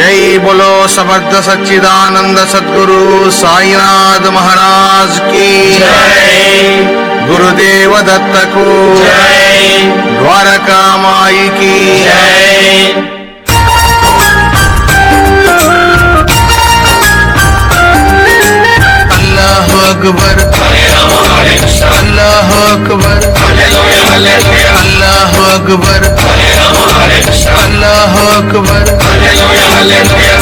जय बोलो समर्थ सच्चिदानंद सद्गुरु साईनाथ महाराज की जय गुरुदेव दत्त को जय द्वारका माई की जय अल्लाह अकबर हरे राम हरे कृष्ण अल्लाह अकबर हालेलुया हालेलुया अल्लाह अकबर हरे राम हरे कृष्ण अल्लाह अकबर हालेलुया हालेलुया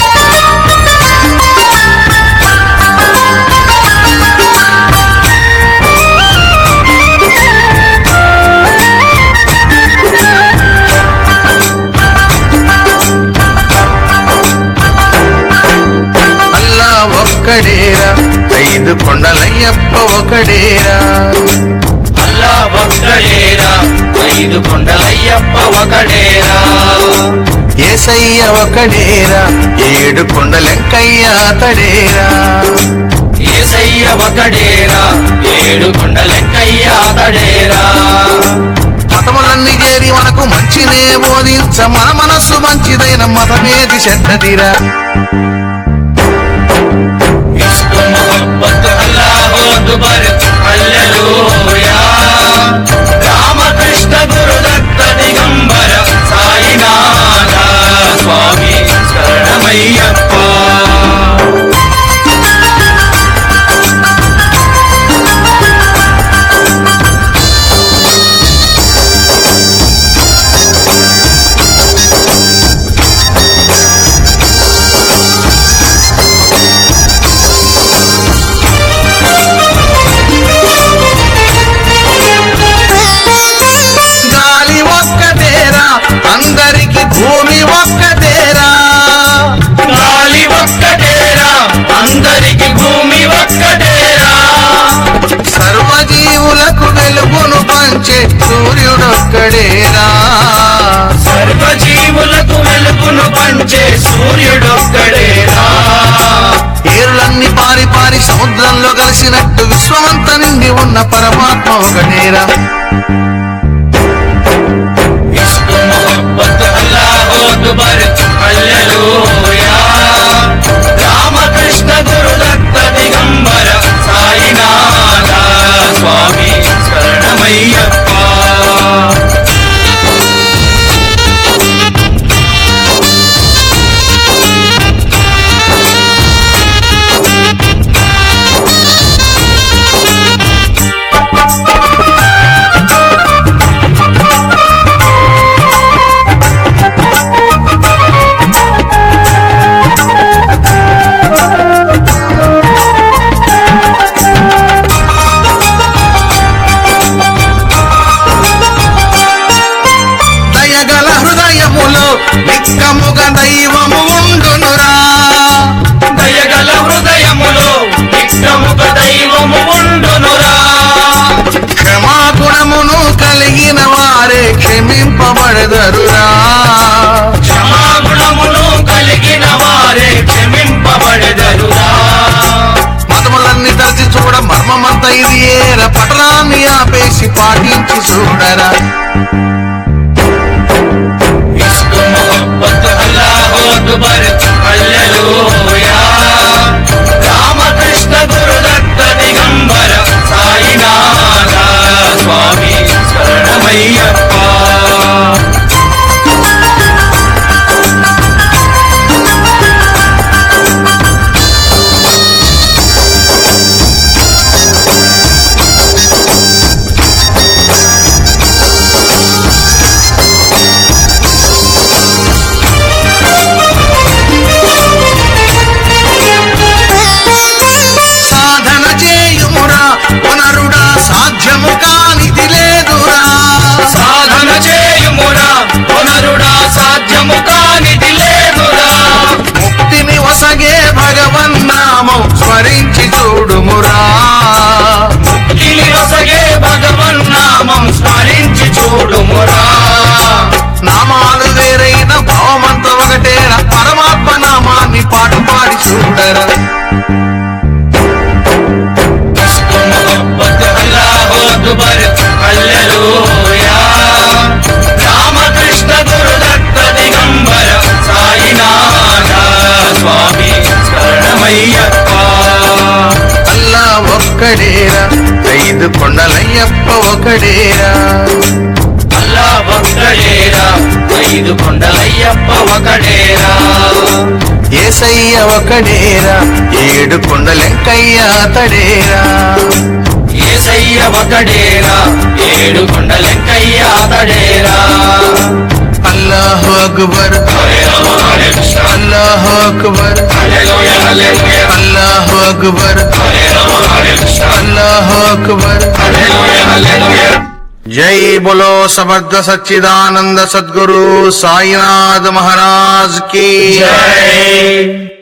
అల్లా ఒక్కడేరా ఐదు కొండలయ్యప్ప ఒకడేరా అల్లా ఒక్కడేరా ఐదు కొండలయ్యప్ప ఒకడేరా ఏసయ్య ఒకడేరా ఏడు కొండలెంకయ్య అతడేరా ఏసయ్య ఒకడేరా ఏడు కొండలెక్కయ్య అతడేరా మతములన్నీ చేరి మనకు మంచినే బోధించ మన మనస్సు మంచిదైన మతమేది చెడ్డదిరా इश्क मोहब्बत अल्लाह अकबर हल्लेलूया रामकृष्ण गुरुदत्त दिगंबर साईनाथ स्वामी शरणमయ్యప్ప గాలి ఒక్కటేరా అందరికి భూమి ఒక్కటేరా గాలి ఒక్కటేరా అందరికి భూమి ఒక్కటేరా సర్వజీవులకు వెలుగును పంచే సూర్యుడొక్కడేరా సర్వజీవులకు వెలుగును పంచే సూర్యుడొక్కడేరా ఏరులన్నీ పారి పారి సముద్రంలో కలిసినట్టు విశ్వమంత నిండి ఉన్న పరమాత్మ ఒకటేరా इश्क मोहब्बत अल्लाह अकबर हल्लेलूया रामकृष्ण गुरुदत्त दिगंबर साईनाथ स्वामी शरणमయ్యప్ప దయగల హృదయములో నిక్కముగ దైవము ఉండునురా దయగల హృదయములో నిత్యముక దైవము ఉండునురా క్షమాగుణమును కలిగిన వారే క్షమింపబడదరురా క్షమాగుణమును కలిగిన వారే క్షమింపబడదరురా మతములన్నీ తలచి చూడ మర్మమంత ఇది ఏర పటరాన్ని ఆపేసి పాటించి చూడరా इश्क मोहब्बत अल्लाह अकबर हल्लेलूया रामकृष्ण गुरुदत्त दिगंबर साईनाथ स्वामी शरणमయ్యప్ప ఒకడేరా ఐదు కొండలయ్యప్ప ఒకడేరా అల్లా ఒక్కడేరా ఐదు కొండలయ్యప్ప ఒకడేరా ఏసయ్య ఒకడేరా ఏడు కొండలెంకయ్య అతడేరా ఏసయ్య ఒకడేరా ఏడు కొండలెంకయ్య అతడేరా అల్లాహు అక్బర్ హరే రామ హరే కృష్ణ అల్లాహు అక్బర్ హల్లెలూయా హల్లెలూయా అల్లాహు అక్బర్ హరే రామ హరే కృష్ణ అల్లాహు అక్బర్ హల్లెలూయా హల్లెలూయా జై బోలో సమర్థ సచ్చిదానంద సద్గురు సాయినాథ్ మహారాజ్ కి జై